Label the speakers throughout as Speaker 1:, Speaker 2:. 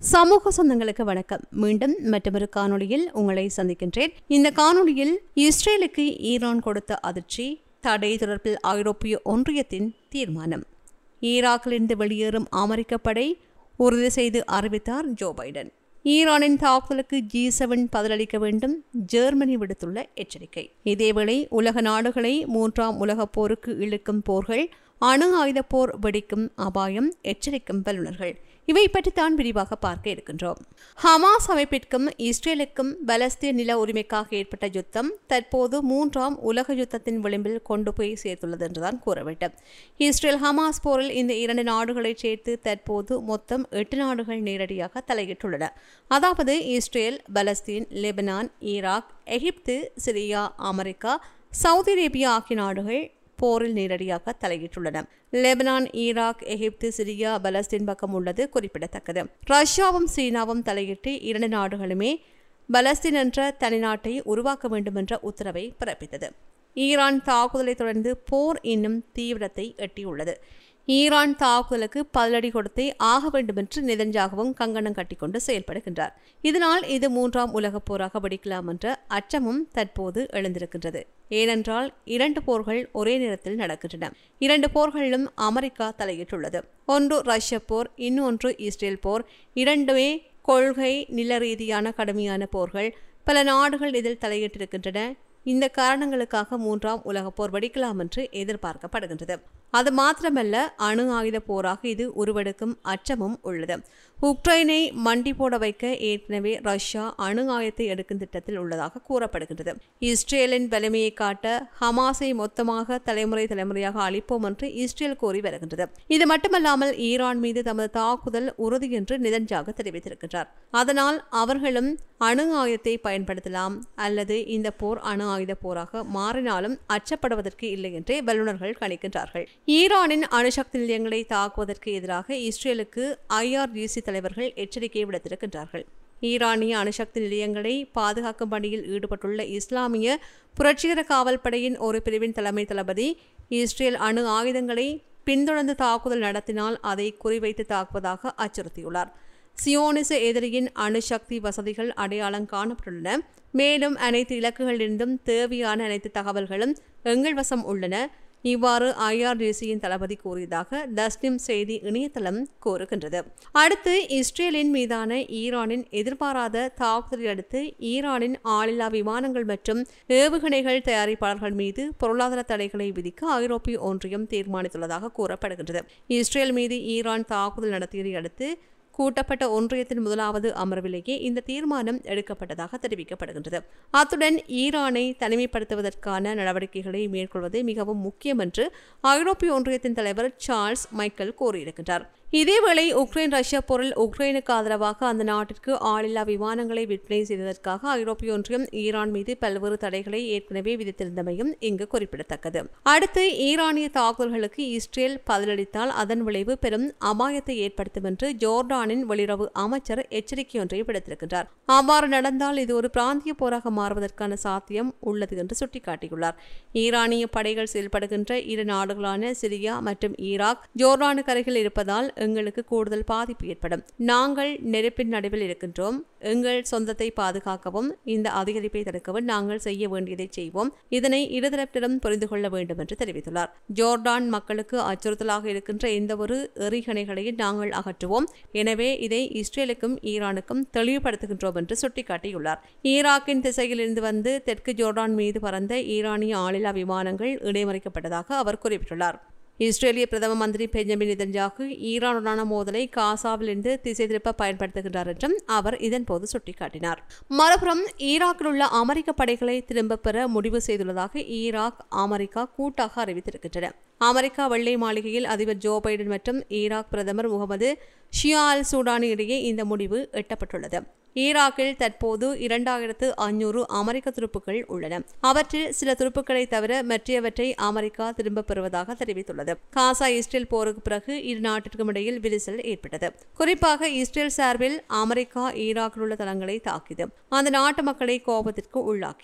Speaker 1: சமூக சொந்தங்களுக்கு வணக்கம் மீண்டும் மற்றொரு காணொளியில் உங்களை சந்திக்கின்றேன் இந்த காணொளியில் இஸ்ரேலுக்கு ஈரான் கொடுத்த அதிர்ச்சி தடை தொடர்பில் ஐரோப்பிய ஒன்றியத்தின் தீர்மானம் ஈராக்கிலிருந்து வெளியேறும் அமெரிக்க படை உறுதி செய்து அறிவித்தார் ஜோ பைடன் ஈரானின் தாக்குதலுக்கு ஜி செவன் பதிலளிக்க வேண்டும் ஜெர்மனி விடுத்துள்ள எச்சரிக்கை இதேவேளை உலக நாடுகளை மூன்றாம் உலகப் போருக்கு இழுக்கும் போர்கள் அணு ஆயுத போர் வெடிக்கும் அபாயம் எச்சரிக்கும் வல்லுநர்கள் இவை பற்றித்தான் விரிவாக பார்க்க இருக்கின்றோம் ஹமாஸ் அமைப்பிற்கும் இஸ்ரேலுக்கும் பலஸ்தீன் நில உரிமைக்காக ஏற்பட்ட யுத்தம் தற்போது மூன்றாம் உலக யுத்தத்தின் விளிம்பில் கொண்டு போய் சேர்த்துள்ளது என்றுதான் கூற வேண்டும் இஸ்ரேல் ஹமாஸ் போரில் இந்த இரண்டு நாடுகளை சேர்த்து தற்போது மொத்தம் எட்டு நாடுகள் நேரடியாக தலையிட்டுள்ளன அதாவது இஸ்ரேல் பலஸ்தீன் லெபனான் ஈராக் எகிப்து சிரியா அமெரிக்கா சவுதி அரேபியா ஆகிய நாடுகள் போரில் நேரடியாக தலையிட்டுள்ளன லெபனான் ஈராக் எகிப்து சிரியா பலஸ்தீன் பக்கம் உள்ளது குறிப்பிடத்தக்கது ரஷ்யாவும் சீனாவும் தலையிட்டு இரண்டு நாடுகளுமே பலஸ்தீன் என்ற தனிநாட்டை உருவாக்க வேண்டும் என்ற உத்தரவை பிறப்பித்தது ஈரான் தாக்குதலை தொடர்ந்து போர் இன்னும் தீவிரத்தை எட்டியுள்ளது ஈரான் தாக்குதலுக்கு பதிலடி கொடுத்தே ஆக வேண்டும் என்று நெதஞ்சாகவும் கங்கணம் கட்டிக்கொண்டு செயல்படுகின்றார் இதனால் இது மூன்றாம் உலகப் போராக வெடிக்கலாம் என்ற அச்சமும் தற்போது எழுந்திருக்கின்றது ஏனென்றால் இரண்டு போர்கள் ஒரே நேரத்தில் நடக்கின்றன இரண்டு போர்களிலும் அமெரிக்கா தலையிட்டுள்ளது ஒன்று ரஷ்ய போர் இன்னொன்று இஸ்ரேல் போர் இரண்டுமே கொள்கை நில ரீதியான கடுமையான போர்கள் பல நாடுகள் இதில் தலையிட்டிருக்கின்றன இந்த காரணங்களுக்காக மூன்றாம் உலகப் போர் வெடிக்கலாம் என்று எதிர்பார்க்கப்படுகின்றது அது மாத்திரமல்ல அணு ஆயுத போராக இது உருவெடுக்கும் அச்சமும் உள்ளது உக்ரைனை மண்டி போட வைக்க ஏற்கனவே ரஷ்யா அணு ஆயத்தை எடுக்கும் திட்டத்தில் உள்ளதாக கூறப்படுகின்றது இஸ்ரேலின் வலிமையை காட்ட ஹமாஸை மொத்தமாக தலைமுறை தலைமுறையாக அளிப்போம் என்று இஸ்ரேல் கூறி வருகின்றது இது மட்டுமல்லாமல் ஈரான் மீது தமது தாக்குதல் உறுதி என்று நிதஞ்சாக தெரிவித்திருக்கின்றார் அதனால் அவர்களும் அணு ஆயுதத்தை பயன்படுத்தலாம் அல்லது இந்த போர் அணு ஆயுத போராக மாறினாலும் அச்சப்படுவதற்கு இல்லை என்றே வல்லுநர்கள் கணிக்கின்றார்கள் ஈரானின் அணுசக்தி நிலையங்களை தாக்குவதற்கு எதிராக இஸ்ரேலுக்கு ஐஆர்ஜிசி தலைவர்கள் எச்சரிக்கை விடுத்திருக்கின்றார்கள் ஈரானிய அணுசக்தி நிலையங்களை பாதுகாக்கும் பணியில் ஈடுபட்டுள்ள இஸ்லாமிய புரட்சிகர காவல் படையின் ஒரு பிரிவின் தலைமை தளபதி இஸ்ரேல் அணு ஆயுதங்களை பின்தொடர்ந்து தாக்குதல் நடத்தினால் அதை குறிவைத்து தாக்குவதாக அச்சுறுத்தியுள்ளார் சியோனிச எதிரியின் அணுசக்தி வசதிகள் அடையாளம் காணப்பட்டுள்ளன மேலும் அனைத்து இலக்குகளிலிருந்தும் தேவையான அனைத்து தகவல்களும் எங்கள் வசம் உள்ளன இவ்வாறு ஐஆர்டிசியின் தளபதி கூறியதாக தஸ்னிம் செய்தி இணையதளம் கூறுகின்றது அடுத்து இஸ்ரேலின் மீதான ஈரானின் எதிர்பாராத தாக்குதலை அடுத்து ஈரானின் ஆளில்லா விமானங்கள் மற்றும் ஏவுகணைகள் தயாரிப்பாளர்கள் மீது பொருளாதார தடைகளை விதிக்க ஐரோப்பிய ஒன்றியம் தீர்மானித்துள்ளதாக கூறப்படுகின்றது இஸ்ரேல் மீது ஈரான் தாக்குதல் நடத்தியதை அடுத்து கூட்டப்பட்ட ஒன்றியத்தின் முதலாவது அமர்விலேயே இந்த தீர்மானம் எடுக்கப்பட்டதாக தெரிவிக்கப்படுகின்றது அத்துடன் ஈரானை தனிமைப்படுத்துவதற்கான நடவடிக்கைகளை மேற்கொள்வது மிகவும் முக்கியம் என்று ஐரோப்பிய ஒன்றியத்தின் தலைவர் சார்ல்ஸ் மைக்கேல் கூறியிருக்கின்றார் இதேவேளை உக்ரைன் ரஷ்யா போரில் உக்ரைனுக்கு ஆதரவாக அந்த நாட்டிற்கு ஆளில்லா விமானங்களை விற்பனை செய்ததற்காக ஐரோப்பிய ஒன்றியம் ஈரான் மீது பல்வேறு தடைகளை ஏற்கனவே விதித்திருந்தமையும் இங்கு குறிப்பிடத்தக்கது அடுத்து ஈரானிய தாக்குதல்களுக்கு இஸ்ரேல் பதிலளித்தால் அதன் விளைவு பெரும் அபாயத்தை ஏற்படுத்தும் என்று ஜோர்டானின் வெளியுறவு அமைச்சர் எச்சரிக்கை ஒன்றை விடுத்திருக்கின்றார் அவ்வாறு நடந்தால் இது ஒரு பிராந்திய போராக மாறுவதற்கான சாத்தியம் உள்ளது என்று சுட்டிக்காட்டியுள்ளார் ஈரானிய படைகள் செயல்படுகின்ற இரு நாடுகளான சிரியா மற்றும் ஈராக் ஜோர்டானுக்கு அருகில் இருப்பதால் எங்களுக்கு கூடுதல் பாதிப்பு ஏற்படும் நாங்கள் நெருப்பின் நடுவில் இருக்கின்றோம் எங்கள் சொந்தத்தை பாதுகாக்கவும் இந்த அதிகரிப்பை தடுக்கவும் நாங்கள் செய்ய வேண்டியதை செய்வோம் இதனை இருதரப்பினரும் புரிந்து கொள்ள வேண்டும் என்று தெரிவித்துள்ளார் ஜோர்டான் மக்களுக்கு அச்சுறுத்தலாக இருக்கின்ற எந்த ஒரு எறிகணைகளையும் நாங்கள் அகற்றுவோம் எனவே இதை இஸ்ரேலுக்கும் ஈரானுக்கும் தெளிவுபடுத்துகின்றோம் என்று சுட்டிக்காட்டியுள்ளார் ஈராக்கின் திசையிலிருந்து வந்து தெற்கு ஜோர்டான் மீது பறந்த ஈரானிய ஆளில்லா விமானங்கள் இடைமறிக்கப்பட்டதாக அவர் குறிப்பிட்டுள்ளார் இஸ்ரேலிய பிரதம மந்திரி பெஞ்சமின் நிதன்ஜாகு ஈரானுடனான மோதலை காசாவிலிருந்து திசை திருப்ப பயன்படுத்துகின்றார் என்றும் அவர் இதன்போது சுட்டிக்காட்டினார் மறுபுறம் ஈராக்கில் உள்ள அமெரிக்க படைகளை திரும்பப் பெற முடிவு செய்துள்ளதாக ஈராக் அமெரிக்கா கூட்டாக அறிவித்திருக்கின்றன அமெரிக்கா வெள்ளை மாளிகையில் அதிபர் ஜோ பைடன் மற்றும் ஈராக் பிரதமர் முகமது ஷியா அல் சூடானி இடையே இந்த முடிவு எட்டப்பட்டுள்ளது ஈராக்கில் தற்போது இரண்டாயிரத்து ஐநூறு அமெரிக்க துருப்புகள் உள்ளன அவற்றில் சில துருப்புக்களை தவிர மற்றவற்றை அமெரிக்கா திரும்பப் பெறுவதாக தெரிவித்துள்ளது காசா இஸ்ரேல் போருக்கு பிறகு இரு நாட்டிற்கும் இடையில் விரிசல் ஏற்பட்டது குறிப்பாக இஸ்ரேல் சார்பில் அமெரிக்கா ஈராக்கில் உள்ள தளங்களை தாக்கியது அந்த நாட்டு மக்களை கோபத்திற்கு உள்ளாக்கியது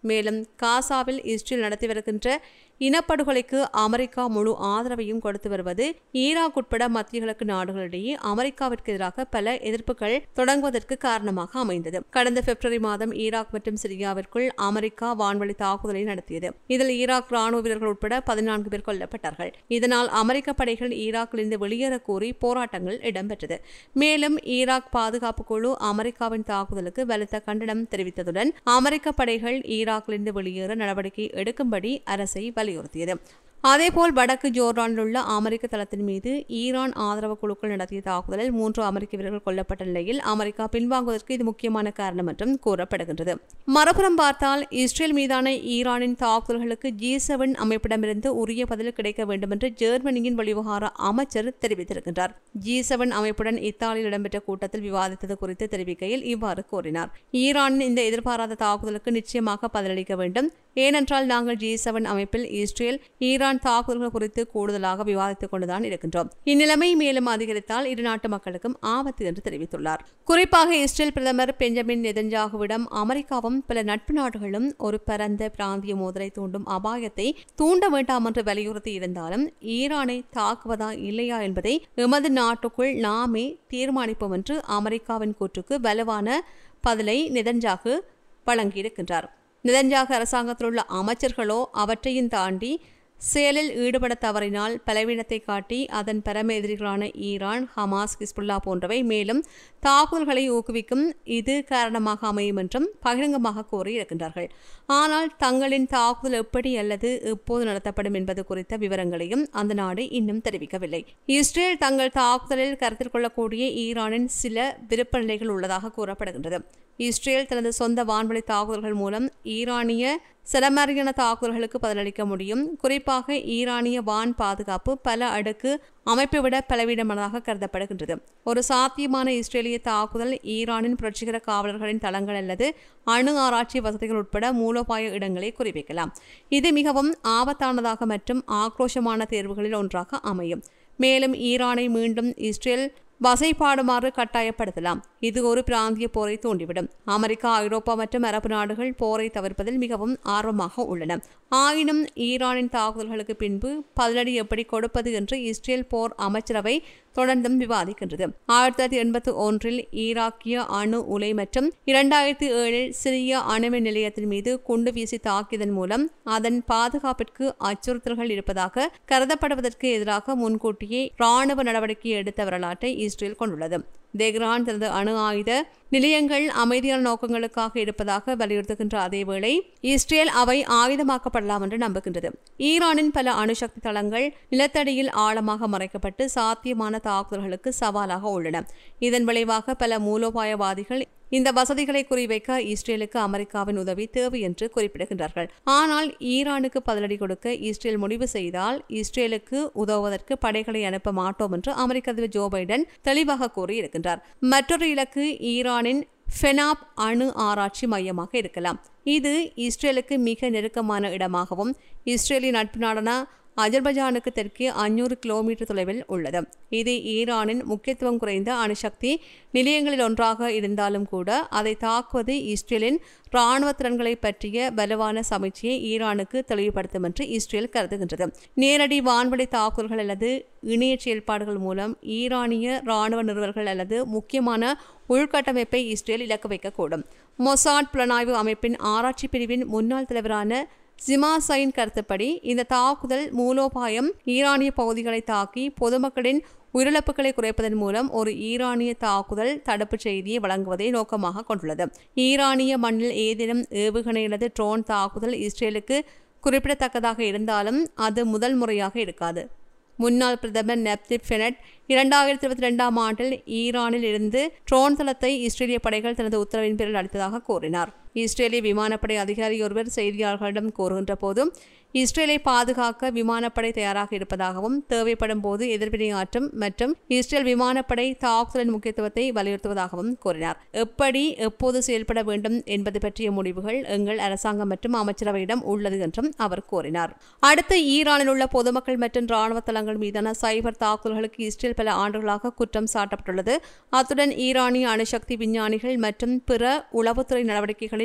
Speaker 1: மேலும் காசாவில் இஸ்ரேல் நடத்தி வருகின்ற இனப்படுகொலைக்கு அமெரிக்கா முழு ஆதரவையும் கொடுத்து வருவது ஈராக் உட்பட மத்திய கிழக்கு நாடுகளிடையே அமெரிக்காவிற்கு எதிராக பல எதிர்ப்புகள் தொடங்குவதற்கு காரணமாக அமைந்தது கடந்த பிப்ரவரி மாதம் ஈராக் மற்றும் சிரியாவிற்குள் அமெரிக்கா வான்வழி தாக்குதலை நடத்தியது இதில் ஈராக் ராணுவ வீரர்கள் உட்பட பதினான்கு பேர் கொல்லப்பட்டார்கள் இதனால் அமெரிக்க படைகள் ஈராக்கிலிருந்து வெளியேற கோரி போராட்டங்கள் இடம்பெற்றது மேலும் ஈராக் பாதுகாப்பு குழு அமெரிக்காவின் தாக்குதலுக்கு பலத்த கண்டனம் தெரிவித்ததுடன் அமெரிக்க படைகள் ஈராக்கிலிருந்து வெளியேற நடவடிக்கை எடுக்கும்படி அரசை வலியுறுத்தியது அதேபோல் வடக்கு ஜோர்டானில் உள்ள அமெரிக்க தளத்தின் மீது ஈரான் ஆதரவு குழுக்கள் நடத்திய தாக்குதலில் மூன்று அமெரிக்க வீரர்கள் கொல்லப்பட்ட நிலையில் அமெரிக்கா பின்வாங்குவதற்கு இது முக்கியமான காரணம் என்றும் கூறப்படுகின்றது மறுபுறம் பார்த்தால் இஸ்ரேல் மீதான ஈரானின் தாக்குதல்களுக்கு ஜி செவன் அமைப்பிடமிருந்து உரிய பதில் கிடைக்க வேண்டும் என்று ஜெர்மனியின் வெளிவிவகார அமைச்சர் தெரிவித்திருக்கின்றார் ஜி செவன் அமைப்புடன் இத்தாலியில் இடம்பெற்ற கூட்டத்தில் விவாதித்தது குறித்து தெரிவிக்கையில் இவ்வாறு கூறினார் ஈரானின் இந்த எதிர்பாராத தாக்குதலுக்கு நிச்சயமாக பதிலளிக்க வேண்டும் ஏனென்றால் நாங்கள் ஜி செவன் அமைப்பில் இஸ்ரேல் ஈரான் தாக்குதல்கள் குறித்து கூடுதலாக விவாதித்துக் கொண்டுதான் இருக்கின்றோம் இந்நிலைமை மேலும் அதிகரித்தால் இரு நாட்டு மக்களுக்கும் ஆபத்து என்று தெரிவித்துள்ளார் குறிப்பாக இஸ்ரேல் பிரதமர் பெஞ்சமின் நெதன்ஜாகுவிடம் அமெரிக்காவும் பல நட்பு நாடுகளும் ஒரு பரந்த பிராந்திய மோதலை தூண்டும் அபாயத்தை தூண்ட வேண்டாம் என்று வலியுறுத்தி இருந்தாலும் ஈரானை தாக்குவதா இல்லையா என்பதை எமது நாட்டுக்குள் நாமே தீர்மானிப்போம் என்று அமெரிக்காவின் கூற்றுக்கு வலுவான பதிலை நெதன்ஜாகு வழங்கியிருக்கின்றார் நெதன்ஜாகு அரசாங்கத்தில் உள்ள அமைச்சர்களோ அவற்றையும் தாண்டி செயலில் ஈடுபட தவறினால் பலவீனத்தை காட்டி அதன் பரம எதிரிகளான ஈரான் ஹமாஸ் ஹிஸ்புல்லா போன்றவை மேலும் தாக்குதல்களை ஊக்குவிக்கும் இது காரணமாக அமையும் என்றும் பகிரங்கமாக கூறியிருக்கின்றார்கள் ஆனால் தங்களின் தாக்குதல் எப்படி அல்லது எப்போது நடத்தப்படும் என்பது குறித்த விவரங்களையும் அந்த நாடு இன்னும் தெரிவிக்கவில்லை இஸ்ரேல் தங்கள் தாக்குதலில் கருத்தில் கொள்ளக்கூடிய ஈரானின் சில விருப்ப நிலைகள் உள்ளதாக கூறப்படுகின்றது இஸ்ரேல் தனது சொந்த வான்வழி தாக்குதல்கள் மூலம் ஈரானிய சிலமறியான தாக்குதல்களுக்கு பதிலளிக்க முடியும் குறிப்பாக ஈரானிய வான் பாதுகாப்பு பல அடுக்கு அமைப்பை விட பலவீனமானதாக கருதப்படுகின்றது ஒரு சாத்தியமான இஸ்ரேலிய தாக்குதல் ஈரானின் புரட்சிகர காவலர்களின் தளங்கள் அல்லது அணு ஆராய்ச்சி வசதிகள் உட்பட மூலோபாய இடங்களை குறிப்பிக்கலாம் இது மிகவும் ஆபத்தானதாக மற்றும் ஆக்ரோஷமான தேர்வுகளில் ஒன்றாக அமையும் மேலும் ஈரானை மீண்டும் இஸ்ரேல் வசைப்பாடுமாறு கட்டாயப்படுத்தலாம் இது ஒரு பிராந்திய போரை தூண்டிவிடும் அமெரிக்கா ஐரோப்பா மற்றும் அரபு நாடுகள் போரை தவிர்ப்பதில் மிகவும் ஆர்வமாக உள்ளன ஆயினும் ஈரானின் தாக்குதல்களுக்கு பின்பு பதிலடி எப்படி கொடுப்பது என்று இஸ்ரேல் போர் அமைச்சரவை தொடர்ந்தும் விவாதிக்கின்றது ஆயிரத்தி தொள்ளாயிரத்தி எண்பத்தி ஒன்றில் ஈராக்கிய அணு உலை மற்றும் இரண்டாயிரத்தி ஏழில் சிரிய அணுமின் நிலையத்தின் மீது குண்டு வீசி தாக்கியதன் மூலம் அதன் பாதுகாப்பிற்கு அச்சுறுத்தல்கள் இருப்பதாக கருதப்படுவதற்கு எதிராக முன்கூட்டியே ராணுவ நடவடிக்கை எடுத்த வரலாற்றை இஸ்ரேல் கொண்டுள்ளது தெஹ்ரான் தனது அணு ஆயுத நிலையங்கள் அமைதியான நோக்கங்களுக்காக இருப்பதாக வலியுறுத்துகின்ற அதேவேளை இஸ்ரேல் அவை ஆயுதமாக்கப்படலாம் என்று நம்புகின்றது ஈரானின் பல அணுசக்தி தளங்கள் நிலத்தடியில் ஆழமாக மறைக்கப்பட்டு சாத்தியமான தாக்குதல்களுக்கு சவாலாக உள்ளன இதன் விளைவாக பல மூலோபாயவாதிகள் இந்த வசதிகளை குறிவைக்க இஸ்ரேலுக்கு அமெரிக்காவின் உதவி தேவை என்று குறிப்பிடுகின்றார்கள் ஆனால் ஈரானுக்கு பதிலடி கொடுக்க இஸ்ரேல் முடிவு செய்தால் இஸ்ரேலுக்கு உதவுவதற்கு படைகளை அனுப்ப மாட்டோம் என்று அமெரிக்க அதிபர் ஜோ பைடன் தெளிவாக கூறியிருக்கின்றார் மற்றொரு இலக்கு ஈரானின் ஃபெனாப் அணு ஆராய்ச்சி மையமாக இருக்கலாம் இது இஸ்ரேலுக்கு மிக நெருக்கமான இடமாகவும் இஸ்ரேலிய நட்பு நாடான அஜர்பைஜானுக்கு தெற்கே அஞ்சூறு கிலோமீட்டர் தொலைவில் உள்ளது இது ஈரானின் முக்கியத்துவம் குறைந்த அணுசக்தி நிலையங்களில் ஒன்றாக இருந்தாலும் கூட அதை தாக்குவது இஸ்ரேலின் இராணுவ திறன்களை பற்றிய வலுவான சமைச்சியை ஈரானுக்கு தெளிவுபடுத்தும் என்று இஸ்ரேல் கருதுகின்றது நேரடி வான்வழி தாக்குதல்கள் அல்லது இணைய செயல்பாடுகள் மூலம் ஈரானிய இராணுவ நிறுவல்கள் அல்லது முக்கியமான உள்கட்டமைப்பை இஸ்ரேல் இலக்கு வைக்கக்கூடும் மொசாட் புலனாய்வு அமைப்பின் ஆராய்ச்சி பிரிவின் முன்னாள் தலைவரான ஜிமாசைன் கருத்துப்படி இந்த தாக்குதல் மூலோபாயம் ஈரானிய பகுதிகளை தாக்கி பொதுமக்களின் உயிரிழப்புகளை குறைப்பதன் மூலம் ஒரு ஈரானிய தாக்குதல் தடுப்புச் செய்தியை வழங்குவதை நோக்கமாக கொண்டுள்ளது ஈரானிய மண்ணில் ஏதேனும் ஏவுகணை அல்லது ட்ரோன் தாக்குதல் இஸ்ரேலுக்கு குறிப்பிடத்தக்கதாக இருந்தாலும் அது முதல் முறையாக இருக்காது முன்னாள் பிரதமர் நெப்திப் ஃபெனட் இரண்டாயிரத்தி இருபத்தி ரெண்டாம் ஆண்டில் ஈரானில் இருந்து ட்ரோன் தளத்தை இஸ்ரேலிய படைகள் தனது உத்தரவின் பேரில் அளித்ததாக கூறினார் இஸ்ரேலிய விமானப்படை அதிகாரி ஒருவர் செய்தியாளர்களிடம் கூறுகின்ற போதும் இஸ்ரேலை பாதுகாக்க விமானப்படை தயாராக இருப்பதாகவும் தேவைப்படும் போது எதிர்வினையாற்றும் மற்றும் இஸ்ரேல் விமானப்படை தாக்குதலின் முக்கியத்துவத்தை வலியுறுத்துவதாகவும் கூறினார் எப்படி எப்போது செயல்பட வேண்டும் என்பது பற்றிய முடிவுகள் எங்கள் அரசாங்கம் மற்றும் அமைச்சரவையிடம் உள்ளது என்றும் அவர் கூறினார் அடுத்து ஈரானில் உள்ள பொதுமக்கள் மற்றும் ராணுவ தளங்கள் மீதான சைபர் தாக்குதல்களுக்கு இஸ்ரேல் பல ஆண்டுகளாக குற்றம் சாட்டப்பட்டுள்ளது அத்துடன் ஈரானிய அணுசக்தி விஞ்ஞானிகள் மற்றும் பிற உளவுத்துறை நடவடிக்கைகளின்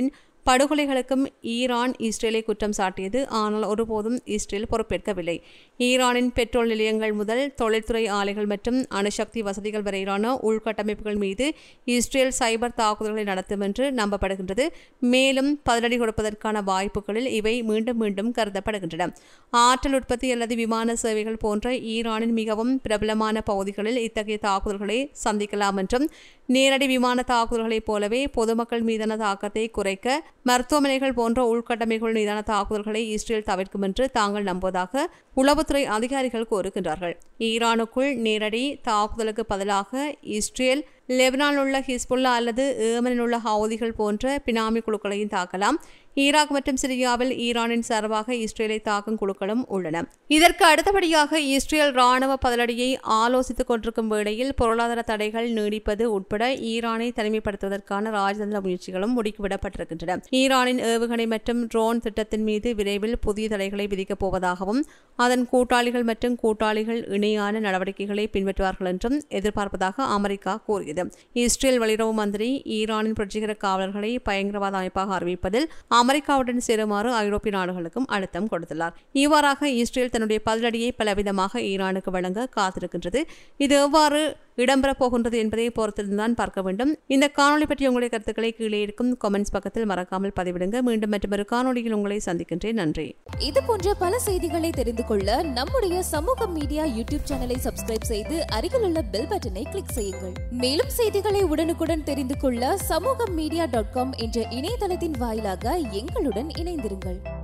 Speaker 1: படுகொலைகளுக்கும் ஈரான் இஸ்ரேலை குற்றம் சாட்டியது ஆனால் ஒருபோதும் இஸ்ரேல் பொறுப்பேற்கவில்லை ஈரானின் பெட்ரோல் நிலையங்கள் முதல் தொழில்துறை ஆலைகள் மற்றும் அணுசக்தி வசதிகள் வரையிலான உள்கட்டமைப்புகள் மீது இஸ்ரேல் சைபர் தாக்குதல்களை நடத்தும் என்று நம்பப்படுகின்றது மேலும் பதிலடி கொடுப்பதற்கான வாய்ப்புகளில் இவை மீண்டும் மீண்டும் கருதப்படுகின்றன ஆற்றல் உற்பத்தி அல்லது விமான சேவைகள் போன்ற ஈரானின் மிகவும் பிரபலமான பகுதிகளில் இத்தகைய தாக்குதல்களை சந்திக்கலாம் என்றும் நேரடி விமான தாக்குதல்களைப் போலவே பொதுமக்கள் மீதான தாக்கத்தை குறைக்க மருத்துவமனைகள் போன்ற உள்கட்டமைப்புகள் மீதான தாக்குதல்களை இஸ்ரேல் தவிர்க்கும் என்று தாங்கள் நம்புவதாக உளவுத்துறை அதிகாரிகள் கூறுகின்றார்கள் ஈரானுக்குள் நேரடி தாக்குதலுக்கு பதிலாக இஸ்ரேல் லெபனானில் உள்ள ஹிஸ்புல்லா அல்லது ஏமனில் உள்ள ஹவுதிகள் போன்ற பினாமி குழுக்களையும் தாக்கலாம் ஈராக் மற்றும் சிரியாவில் ஈரானின் சார்பாக இஸ்ரேலை தாக்கும் குழுக்களும் உள்ளன இதற்கு அடுத்தபடியாக இஸ்ரேல் ராணுவ பதிலடியை ஆலோசித்துக் கொண்டிருக்கும் வேளையில் பொருளாதார தடைகள் நீடிப்பது உட்பட ஈரானை தனிமைப்படுத்துவதற்கான ராஜதந்திர முயற்சிகளும் முடுக்கிவிடப்பட்டிருக்கின்றன ஈரானின் ஏவுகணை மற்றும் ட்ரோன் திட்டத்தின் மீது விரைவில் புதிய தடைகளை விதிக்கப் போவதாகவும் அதன் கூட்டாளிகள் மற்றும் கூட்டாளிகள் இணையான நடவடிக்கைகளை பின்பற்றுவார்கள் என்றும் எதிர்பார்ப்பதாக அமெரிக்கா கூறியது இஸ்ரேல் வெளியுறவு மந்திரி ஈரானின் புரட்சிகர காவலர்களை பயங்கரவாத அமைப்பாக அறிவிப்பதில் அமெரிக்காவுடன் சேருமாறு ஐரோப்பிய நாடுகளுக்கும் அழுத்தம் கொடுத்துள்ளார் இவ்வாறாக இஸ்ரேல் தன்னுடைய பதிலடியை பலவிதமாக ஈரானுக்கு வழங்க காத்திருக்கின்றது இது எவ்வாறு இடம்பெறப் போகின்றது என்பதை பொறுத்திருந்துதான் பார்க்க வேண்டும் இந்த காணொலி பற்றி உங்களுடைய கருத்துக்களை கீழே இருக்கும் கமெண்ட்ஸ் பக்கத்தில் மறக்காமல் பதிவிடுங்க மீண்டும் மற்றொரு காணொலியில் உங்களை சந்திக்கின்றேன் நன்றி
Speaker 2: இது போன்ற பல செய்திகளை தெரிந்து கொள்ள நம்முடைய சமூக மீடியா யூடியூப் சேனலை சப்ஸ்கிரைப் செய்து அருகில் உள்ள பெல் பட்டனை கிளிக் செய்யுங்கள் மேலும் செய்திகளை உடனுக்குடன் தெரிந்து கொள்ள சமூக மீடியா டாட் காம் என்ற இணையதளத்தின் வாயிலாக எங்களுடன் இணைந்திருங்கள்